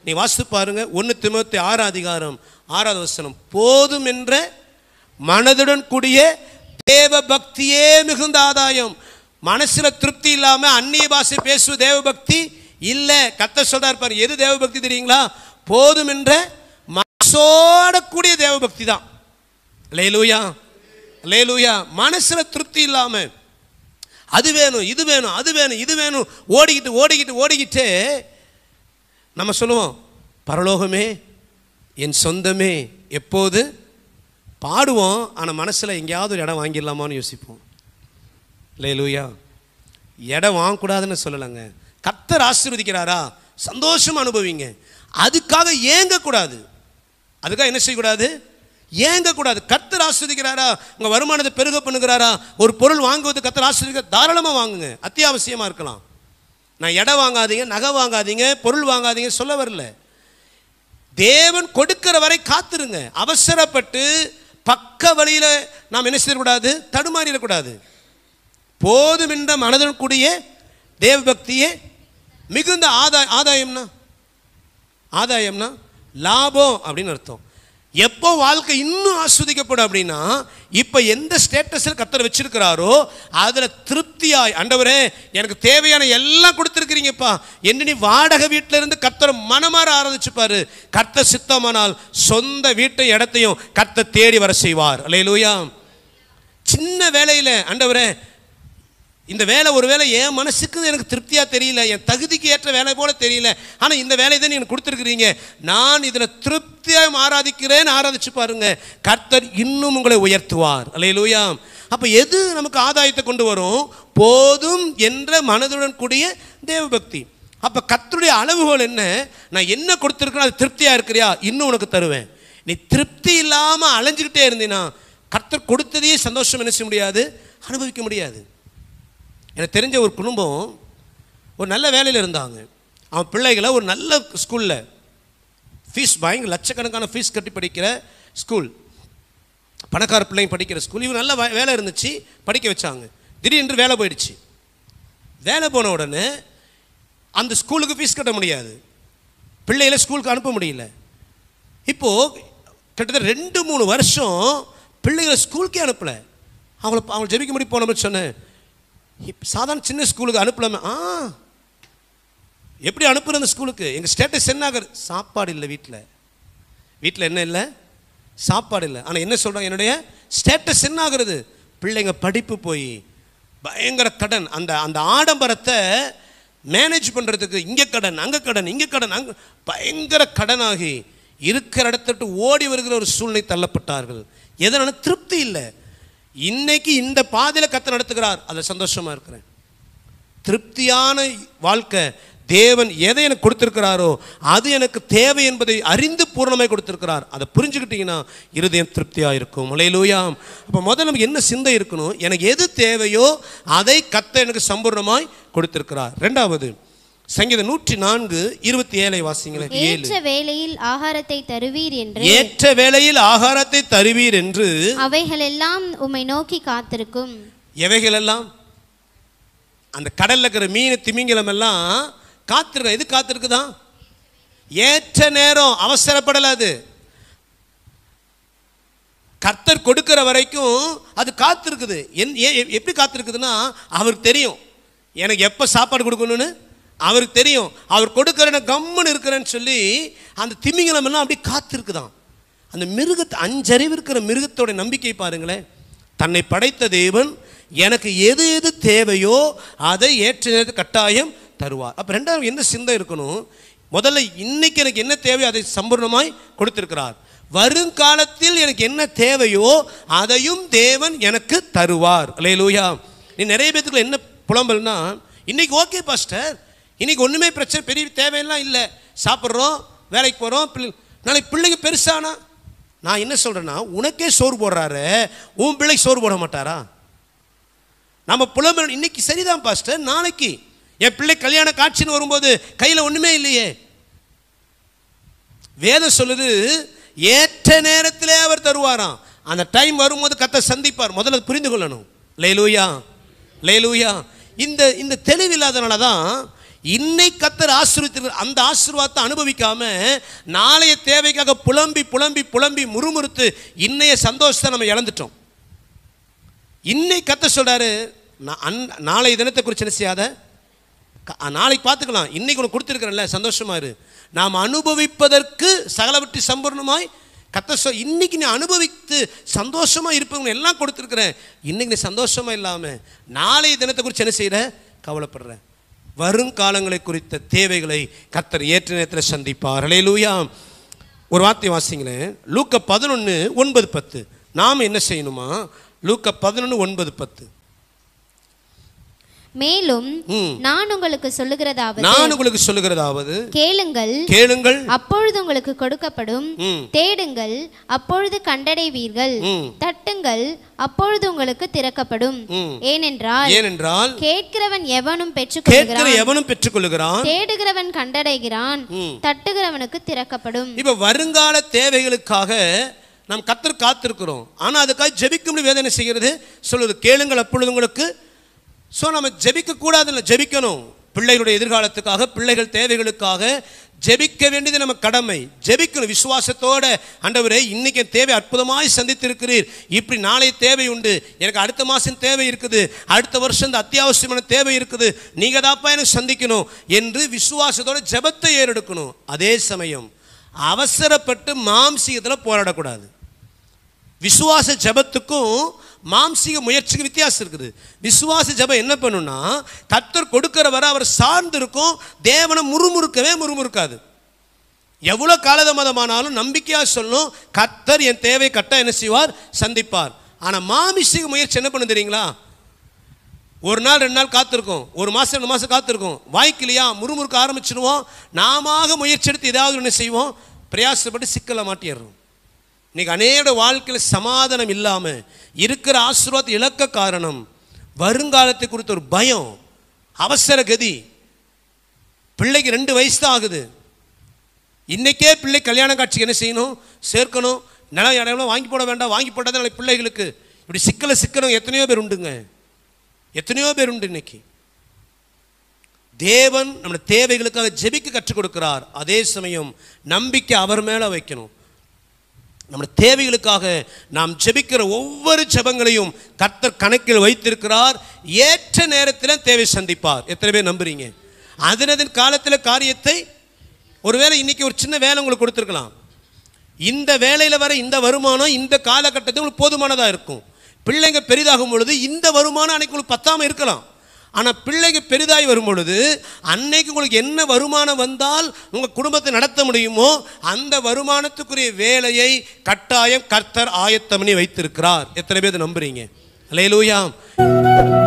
நீ வாசித்து பாருங்க ஒன்று திமுத்தி ஆறாம் அதிகாரம் ஆறாவது வசனம் போதும் என்ற மனதுடன் கூடிய தேவ பக்தியே மிகுந்த ஆதாயம் மனசுல திருப்தி இல்லாம அந்நிய பாஷை பேசுவ தேவ பக்தி இல்ல கத்த சொல்றாரு பாரு எது தேவ பக்தி தெரியுங்களா போதும் என்ற மனசோட கூடிய தேவ பக்தி தான் லேலூயா லேலூயா மனசுல திருப்தி இல்லாம அது வேணும் இது வேணும் அது வேணும் இது வேணும் ஓடிக்கிட்டு ஓடிக்கிட்டு ஓடிக்கிட்டு நம்ம சொல்லுவோம் பரலோகமே என் சொந்தமே எப்போது பாடுவோம் ஆனால் மனசில் எங்கேயாவது ஒரு இடம் வாங்கிடலாமான்னு யோசிப்போம் லேலூயா இடம் வாங்கக்கூடாதுன்னு சொல்லலைங்க கத்தர் ஆசீர்வதிக்கிறாரா சந்தோஷம் அனுபவிங்க அதுக்காக ஏங்கக்கூடாது அதுக்காக என்ன செய்யக்கூடாது ஏங்கக்கூடாது கத்தர் ஆஸ்வதிக்கிறாரா உங்கள் வருமானத்தை பெருக பண்ணுகிறாரா ஒரு பொருள் வாங்குவது கத்தர் ஆஸ்வதிக்க தாராளமாக வாங்குங்க அத்தியாவசியமாக இருக்கலாம் நான் இடம் வாங்காதீங்க நகை வாங்காதீங்க பொருள் வாங்காதீங்க சொல்ல வரல தேவன் கொடுக்கிற வரை காத்திருங்க அவசரப்பட்டு பக்க வழியில் நாம் என்ன செய்யக்கூடாது தடுமாறிடக்கூடாது போதும் என்ற மனதுடன் கூடிய தேவ பக்தியே மிகுந்த ஆதாய ஆதாயம்னா ஆதாயம்னா லாபம் அப்படின்னு அர்த்தம் எப்போ வாழ்க்கை இன்னும் ஆஸ்வதிக்கப்படும் அப்படின்னா இப்போ எந்த ஸ்டேட்டஸில் கத்தர் வச்சிருக்கிறாரோ அதில் திருப்தியாய் ஆண்டவரே எனக்கு தேவையான எல்லாம் கொடுத்துருக்கிறீங்கப்பா என்ன நீ வாடகை வீட்டில் இருந்து கத்தர் மனமாற ஆராதிச்சுப்பாரு கர்த்தர் சித்தமானால் சொந்த வீட்டை இடத்தையும் கர்த்தர் தேடி வர செய்வார் அல்லையிலூயா சின்ன வேலையில் ஆண்டவரே இந்த வேலை ஒரு வேலை என் மனசுக்கு எனக்கு திருப்தியாக தெரியல என் தகுதிக்கு ஏற்ற வேலை போல தெரியல ஆனால் இந்த வேலையை தான் எனக்கு கொடுத்துருக்கிறீங்க நான் இதில் திருப்தியாக ஆராதிக்கிறேன் ஆராதிச்சு பாருங்க கர்த்தர் இன்னும் உங்களை உயர்த்துவார் அல்லையிலூயா அப்போ எது நமக்கு ஆதாயத்தை கொண்டு வரும் போதும் என்ற மனதுடன் கூடிய தேவபக்தி அப்போ கர்த்தருடைய அளவுகோல் என்ன நான் என்ன கொடுத்துருக்கேன் அது திருப்தியாக இருக்கிறியா இன்னும் உனக்கு தருவேன் நீ திருப்தி இல்லாமல் அலைஞ்சுக்கிட்டே இருந்தீன்னா கர்த்தர் கொடுத்ததையே சந்தோஷம் என்ன செய்ய முடியாது அனுபவிக்க முடியாது எனக்கு தெரிஞ்ச ஒரு குடும்பம் ஒரு நல்ல வேலையில் இருந்தாங்க அவன் பிள்ளைகளை ஒரு நல்ல ஸ்கூலில் ஃபீஸ் பயங்கர லட்சக்கணக்கான ஃபீஸ் கட்டி படிக்கிற ஸ்கூல் பணக்கார பிள்ளைங்க படிக்கிற ஸ்கூல் இவன் நல்ல வே- வேலை இருந்துச்சு படிக்க வச்சாங்க திடீரென்று வேலை போயிடுச்சு வேலை போன உடனே அந்த ஸ்கூலுக்கு ஃபீஸ் கட்ட முடியாது பிள்ளைகளை ஸ்கூலுக்கு அனுப்ப முடியல இப்போது கிட்டத்தட்ட ரெண்டு மூணு வருஷம் பிள்ளைகளை ஸ்கூலுக்கே அனுப்பலை அவங்கள அவங்க ஜெபிக்க முடி போனோம்னு சொன்னேன் இப்ப சாதாரண சின்ன ஸ்கூலுக்கு அனுப்பலாமே ஆ எப்படி அனுப்புற அந்த ஸ்கூலுக்கு எங்கள் ஸ்டேட்டஸ் என்ன ஆகுது சாப்பாடு இல்லை வீட்டில் வீட்டில் என்ன இல்லை சாப்பாடு இல்லை ஆனால் என்ன சொல்கிறாங்க என்னுடைய ஸ்டேட்டஸ் என்ன ஆகுறது பிள்ளைங்க படிப்பு போய் பயங்கர கடன் அந்த அந்த ஆடம்பரத்தை மேனேஜ் பண்ணுறதுக்கு இங்கே கடன் அங்கே கடன் இங்கே கடன் அங்கே பயங்கர கடனாகி இருக்கிற இடத்துட்டு ஓடி வருகிற ஒரு சூழ்நிலை தள்ளப்பட்டார்கள் எதனால திருப்தி இல்லை இன்னைக்கு இந்த பாதையில் கத்த நடத்துகிறார் அதில் சந்தோஷமா இருக்கிறேன் திருப்தியான வாழ்க்கை தேவன் எதை எனக்கு கொடுத்திருக்கிறாரோ அது எனக்கு தேவை என்பதை அறிந்து பூர்ணமாய் கொடுத்திருக்கிறார் அதை புரிஞ்சுக்கிட்டீங்கன்னா இருதயம் திருப்தியாக இருக்கும் மலையிலூயாம் அப்போ முதல்ல நமக்கு என்ன சிந்தை இருக்கணும் எனக்கு எது தேவையோ அதை கத்த எனக்கு சம்பூர்ணமாய் கொடுத்திருக்கிறார் ரெண்டாவது சங்கீதம் நூற்றி நான்கு இருபத்தி ஏழை வாசிங்களேன் ஏழு ஏற்ற வேளையில் ஆகாரத்தை தருவீர் என்று ஏற்ற வேளையில் ஆகாரத்தை தருவீர் என்று அவைகளெல்லாம் உம்மை நோக்கி காத்திருக்கும் எவைகளெல்லாம் அந்த கடல்ல இருக்கிற மீன் திமிங்கலம் எல்லாம் காத்திருக்க எது காத்திருக்குதான் ஏற்ற நேரம் அவசரப்படல அது கர்த்தர் கொடுக்கிற வரைக்கும் அது காத்திருக்குது என் ஏ- எ- எப்படி காத்திருக்குதுன்னா அவருக்கு தெரியும் எனக்கு எப்போ சாப்பாடு கொடுக்கணும்னு அவருக்கு தெரியும் அவர் கொடுக்குறேன்னு கம்முன்னு இருக்கிறேன்னு சொல்லி அந்த திமிங்கலம் எல்லாம் அப்படியே காத்திருக்குதாம் அந்த மிருகத்தை அஞ்சறிவு இருக்கிற மிருகத்தோட நம்பிக்கை பாருங்களேன் தன்னை படைத்த தேவன் எனக்கு எது எது தேவையோ அதை ஏற்ற நேரத்து கட்டாயம் தருவார் அப்போ ரெண்டாவது என்ன சிந்தை இருக்கணும் முதல்ல இன்னைக்கு எனக்கு என்ன தேவையோ அதை சம்பூர்ணமாய் கொடுத்திருக்கிறார் வருங்காலத்தில் எனக்கு என்ன தேவையோ அதையும் தேவன் எனக்கு தருவார் அல்லேலூயா நீ நிறைய பேத்துக்குள்ள என்ன புலம்பல்னா இன்னைக்கு ஓகே பாஸ்டர் இன்னைக்கு ஒன்றுமே பிரச்சனை பெரிய தேவையெல்லாம் இல்லை சாப்பிட்றோம் வேலைக்கு போகிறோம் பிள்ளை நாளைக்கு பிள்ளைங்க பெருசானா நான் என்ன சொல்கிறேன்னா உனக்கே சோறு போடுறாரு உன் பிள்ளைக்கு சோறு போட மாட்டாரா நம்ம புலம்பல் இன்னைக்கு சரிதான் பாஸ்டர் நாளைக்கு என் பிள்ளை கல்யாண காட்சின்னு வரும்போது கையில் ஒன்றுமே இல்லையே வேதம் சொல்லுது ஏற்ற நேரத்திலே அவர் தருவாராம் அந்த டைம் வரும்போது கத்த சந்திப்பார் முதல்ல அதை புரிந்து கொள்ளணும் லேலூயா லேலூயா இந்த இந்த தெளிவில்லாதனால தான் இன்னை கத்தர் ஆசீர்வதித்திருக்கிற அந்த ஆசீர்வாதத்தை அனுபவிக்காம நாளைய தேவைக்காக புலம்பி புலம்பி புலம்பி முறுமுறுத்து இன்னைய சந்தோஷத்தை நம்ம இழந்துட்டோம் இன்னை கத்த சொல்றாரு நான் அன்- நாளைய தினத்தை குறித்து என்ன செய்யாத க- நாளைக்கு பார்த்துக்கலாம் இன்னைக்கு உனக்கு கொடுத்துருக்கிறேன்ல சந்தோஷமா இரு நாம் அனுபவிப்பதற்கு சகலவற்றி சம்பூர்ணமாய் கத்த சொ இன்னைக்கு நீ அனுபவித்து சந்தோஷமா இருப்பவங்க எல்லாம் கொடுத்துருக்குறேன் இன்னைக்கு நீ சந்தோஷமா இல்லாம நாளைய தினத்தை குறித்து என்ன செய்யற கவலைப்படுற வருங்காலங்களை குறித்த தேவைகளை கத்தர் ஏற்ற நேரத்தில் சந்திப்பார் ஹalleluya ஒரு வார்த்தை வாசிங்களேன் லூக்க பதினொன்று ஒன்பது பத்து நாம் என்ன செய்யணுமா லூக்க பதினொன்று ஒன்பது பத்து மேலும் ம். நான் உங்களுக்கு சொல்லுகிறதாவது நான் உங்களுக்கு சொல்லுகிறதாவது கேளுங்கள் கேளுங்கள் அப்பொழுது உங்களுக்கு கொடுக்கப்படும் ம். தேடுங்கள் அப்பொழுது கண்டடைவீர்கள் ம். தட்டுங்கள் அப்பொழுது உங்களுக்கு திறக்கப்படும் ம். ஏனென்றால் ஏனென்றால் கேட்கிறவன் எவனும் கேட்கிற பெற்றுக்கொள்கிறான் எவனும் பெற்றுக்கொள்ளுகிறான் தேடுகிறவன் கண்டடைகிறான் ம். தட்டுகிறவனுக்கு திறக்கப்படும் இப்ப வருங்கால தேவைகளுக்காக நாம் கத்தர் காத்திருக்கிறோம் ஆனா அதுக்காக ஜெபிக்கும்படி வேதனை செய்கிறது சொல்லுது கேளுங்கள் அப்பொழுது உங்களுக்கு ஸோ நம்ம ஜெபிக்க கூடாதுல்ல ஜெபிக்கணும் பிள்ளைகளுடைய எதிர்காலத்துக்காக பிள்ளைகள் தேவைகளுக்காக ஜெபிக்க வேண்டியது நம்ம கடமை ஜெபிக்கணும் விசுவாசத்தோட ஆண்டவரே இன்னைக்கு என் தேவை அற்புதமாய் சந்தித்திருக்கிறீர் இப்படி நாளை தேவை உண்டு எனக்கு அடுத்த மாதம் தேவை இருக்குது அடுத்த வருஷம் இந்த அத்தியாவசியமான தேவை இருக்குது நீங்க தாப்பா எனக்கு சந்திக்கணும் என்று விசுவாசத்தோட ஜெபத்தை ஏறெடுக்கணும் அதே சமயம் அவசரப்பட்டு மாம்சீகத்தில் போராடக்கூடாது விசுவாச ஜெபத்துக்கும் மாம்சீக முயற்சிக்கு வித்தியாசம் இருக்குது விசுவாச ஜெபம் என்ன பண்ணுன்னா கர்த்தர் கொடுக்கிற வரை அவர் சார்ந்து இருக்கும் தேவனை முறுமுறுக்கவே முறுமுறுக்காது எவ்வளோ காலதாமதமானாலும் நம்பிக்கையாக சொல்லும் கர்த்தர் என் தேவை கட்ட என்ன செய்வார் சந்திப்பார் ஆனால் மாமிசீக முயற்சி என்ன பண்ணு தெரியுங்களா ஒரு நாள் ரெண்டு நாள் காத்திருக்கோம் ஒரு மாதம் ரெண்டு மாதம் காத்திருக்கோம் வாய்க்கலையா முறுமுறுக்க ஆரம்பிச்சிடுவோம் நாம முயற்சி எடுத்து ஏதாவது ஒன்று செய்வோம் பிரயாசப்பட்டு சிக்கலை மாட்டிடுறோம் இன்னைக்கு அநேக வாழ்க்கையில் சமாதானம் இல்லாமல் இருக்கிற ஆசீர்வாதத்தை இழக்க காரணம் வருங்காலத்தை குறித்த ஒரு பயம் அவசர கதி பிள்ளைக்கு ரெண்டு வயசு தான் ஆகுது இன்னைக்கே பிள்ளை கல்யாண காட்சிக்கு என்ன செய்யணும் சேர்க்கணும் நிலம் இடம் வாங்கி போட வேண்டாம் வாங்கி போட்டால் நாளைக்கு பிள்ளைகளுக்கு இப்படி சிக்கலை சிக்கணும் எத்தனையோ பேர் உண்டுங்க எத்தனையோ பேர் உண்டு இன்னைக்கு தேவன் நம்முடைய தேவைகளுக்காக ஜெபிக்க கற்றுக் கொடுக்கிறார் அதே சமயம் நம்பிக்கை அவர் மேலே வைக்கணும் நம்முடைய தேவைகளுக்காக நாம் ஜெபிக்கிற ஒவ்வொரு ஜெபங்களையும் கர்த்தர் கணக்கில் வைத்திருக்கிறார் ஏற்ற நேரத்தில் தேவை சந்திப்பார் எத்தனை பேர் நம்புறீங்க அதனதின் காலத்தில் காரியத்தை ஒருவேளை இன்னைக்கு ஒரு சின்ன வேலை உங்களுக்கு கொடுத்துருக்கலாம் இந்த வேலையில் வர இந்த வருமானம் இந்த காலகட்டத்தில் உங்களுக்கு போதுமானதாக இருக்கும் பிள்ளைங்க பெரிதாகும் பொழுது இந்த வருமானம் அன்னைக்கு உங்களுக்கு பத்தாமல் இருக்கலாம் ஆனால் பிள்ளைங்க பெரிதாகி வரும் பொழுது அன்னைக்கு உங்களுக்கு என்ன வருமானம் வந்தால் உங்கள் குடும்பத்தை நடத்த முடியுமோ அந்த வருமானத்துக்குரிய வேலையை கட்டாயம் கர்த்தர் ஆயத்தம் பண்ணி வைத்திருக்கிறார் எத்தனை பேர் இதை நம்புறீங்க அலையலூயா